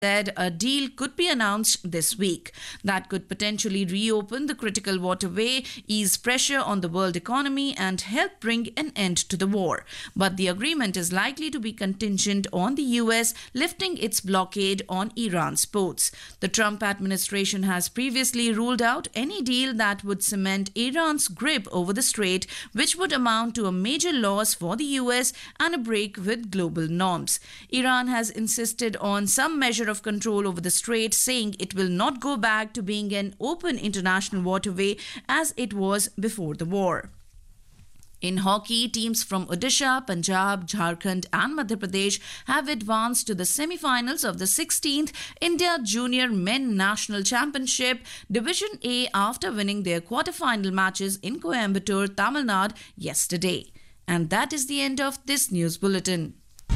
said a deal could be announced this week that could potentially reopen the critical waterway, ease pressure on the world economy, and help bring an end to the war. But the agreement is likely to be contingent on the US lifting its blockade on Iran's ports. The Trump administration has previously ruled out any deal that would cement Iran's grip over the strait, which would amount to a major loss for the US and a break with global norms. Iran has insisted on some measure of control over the strait, saying it will not go back to being an open international waterway as it was before the war. In hockey, teams from Odisha, Punjab, Jharkhand, and Madhya Pradesh have advanced to the semi finals of the 16th India Junior Men National Championship Division A after winning their quarter-final matches in Coimbatore, Tamil Nadu yesterday. And that is the end of this news bulletin.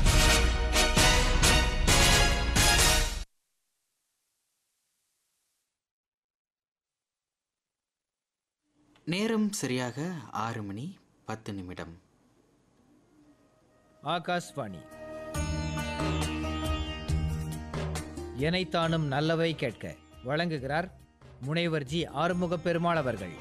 நேரம் சரியாக ஆறு மணி பத்து நிமிடம் ஆகாஷ்வாணி எனைத்தானும் நல்லவை கேட்க வழங்குகிறார் முனைவர் ஜி ஆறுமுக பெருமாள் அவர்கள்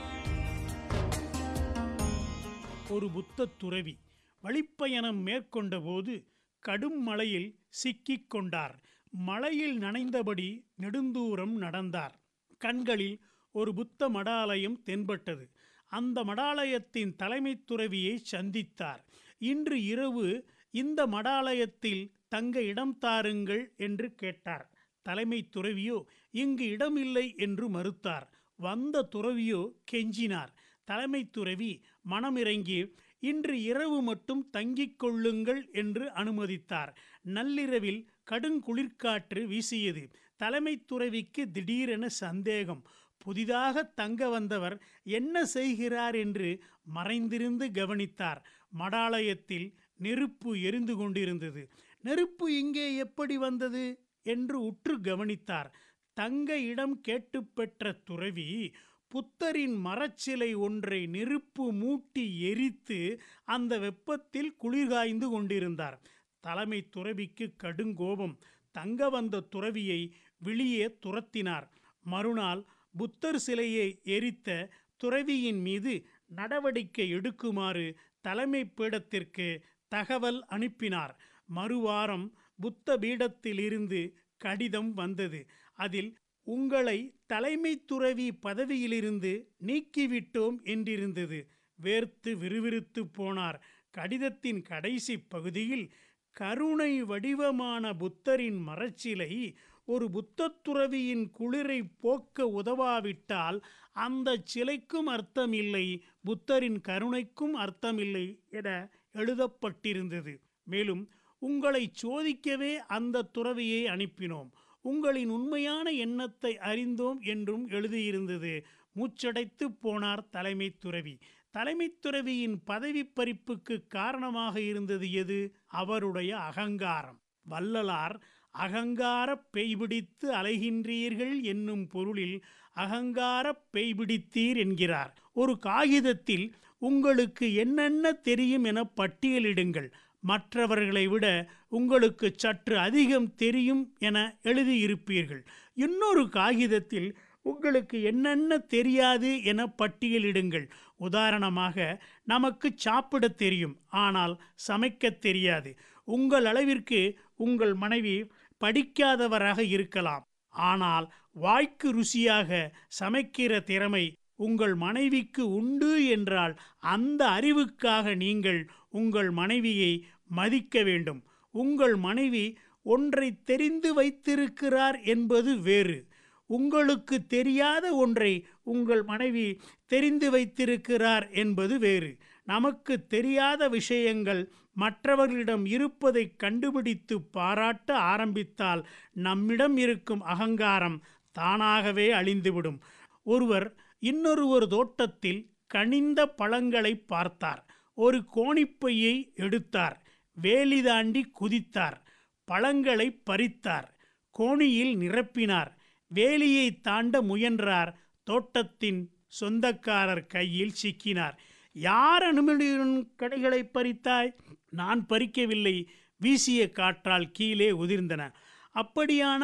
ஒரு புத்த துறவி வழிப்பயணம் மேற்கொண்டபோது கடும் மழையில் சிக்கிக் கொண்டார் மழையில் நனைந்தபடி நெடுந்தூரம் நடந்தார் கண்களில் ஒரு புத்த மடாலயம் தென்பட்டது அந்த மடாலயத்தின் தலைமைத் துறவியை சந்தித்தார் இன்று இரவு இந்த மடாலயத்தில் தங்க இடம் தாருங்கள் என்று கேட்டார் தலைமை துறவியோ இங்கு இடமில்லை என்று மறுத்தார் வந்த துறவியோ கெஞ்சினார் தலைமை துறவி மனமிறங்கி இன்று இரவு மட்டும் தங்கிக் கொள்ளுங்கள் என்று அனுமதித்தார் நள்ளிரவில் கடுங்குளிர்காற்று வீசியது தலைமை துறவிக்கு திடீரென சந்தேகம் புதிதாக தங்க வந்தவர் என்ன செய்கிறார் என்று மறைந்திருந்து கவனித்தார் மடாலயத்தில் நெருப்பு எரிந்து கொண்டிருந்தது நெருப்பு இங்கே எப்படி வந்தது என்று உற்று கவனித்தார் தங்க இடம் கேட்டு பெற்ற துறவி புத்தரின் மரச்சிலை ஒன்றை நெருப்பு மூட்டி எரித்து அந்த வெப்பத்தில் குளிர்காய்ந்து கொண்டிருந்தார் தலைமை துறவிக்கு கடுங்கோபம் தங்க வந்த துறவியை வெளியே துரத்தினார் மறுநாள் புத்தர் சிலையை எரித்த துறவியின் மீது நடவடிக்கை எடுக்குமாறு தலைமை பீடத்திற்கு தகவல் அனுப்பினார் மறுவாரம் புத்த பீடத்திலிருந்து கடிதம் வந்தது அதில் உங்களை தலைமை துறவி பதவியிலிருந்து நீக்கிவிட்டோம் என்றிருந்தது வேர்த்து விறுவிறுத்து போனார் கடிதத்தின் கடைசி பகுதியில் கருணை வடிவமான புத்தரின் மரச்சிலை ஒரு புத்தத் துறவியின் குளிரை போக்க உதவாவிட்டால் அந்த சிலைக்கும் அர்த்தமில்லை புத்தரின் கருணைக்கும் அர்த்தமில்லை என எழுதப்பட்டிருந்தது மேலும் உங்களை சோதிக்கவே அந்த துறவியை அனுப்பினோம் உங்களின் உண்மையான எண்ணத்தை அறிந்தோம் என்றும் எழுதியிருந்தது மூச்சடைத்து போனார் தலைமை துறவி தலைமை துறவியின் பதவி பறிப்புக்கு காரணமாக இருந்தது எது அவருடைய அகங்காரம் வள்ளலார் அகங்கார பெய்பிடித்து அலைகின்றீர்கள் என்னும் பொருளில் அகங்கார பெய்பிடித்தீர் என்கிறார் ஒரு காகிதத்தில் உங்களுக்கு என்னென்ன தெரியும் என பட்டியலிடுங்கள் மற்றவர்களை விட உங்களுக்கு சற்று அதிகம் தெரியும் என எழுதியிருப்பீர்கள் இன்னொரு காகிதத்தில் உங்களுக்கு என்னென்ன தெரியாது என பட்டியலிடுங்கள் உதாரணமாக நமக்கு சாப்பிட தெரியும் ஆனால் சமைக்க தெரியாது உங்கள் அளவிற்கு உங்கள் மனைவி படிக்காதவராக இருக்கலாம் ஆனால் வாய்க்கு ருசியாக சமைக்கிற திறமை உங்கள் மனைவிக்கு உண்டு என்றால் அந்த அறிவுக்காக நீங்கள் உங்கள் மனைவியை மதிக்க வேண்டும் உங்கள் மனைவி ஒன்றை தெரிந்து வைத்திருக்கிறார் என்பது வேறு உங்களுக்கு தெரியாத ஒன்றை உங்கள் மனைவி தெரிந்து வைத்திருக்கிறார் என்பது வேறு நமக்கு தெரியாத விஷயங்கள் மற்றவர்களிடம் இருப்பதை கண்டுபிடித்து பாராட்ட ஆரம்பித்தால் நம்மிடம் இருக்கும் அகங்காரம் தானாகவே அழிந்துவிடும் ஒருவர் இன்னொருவர் தோட்டத்தில் கனிந்த பழங்களை பார்த்தார் ஒரு கோணிப்பையை எடுத்தார் வேலி தாண்டி குதித்தார் பழங்களை பறித்தார் கோணியில் நிரப்பினார் வேலியை தாண்ட முயன்றார் தோட்டத்தின் சொந்தக்காரர் கையில் சிக்கினார் யார் அனுமதியுடன் கடைகளை பறித்தாய் நான் பறிக்கவில்லை வீசிய காற்றால் கீழே உதிர்ந்தன அப்படியான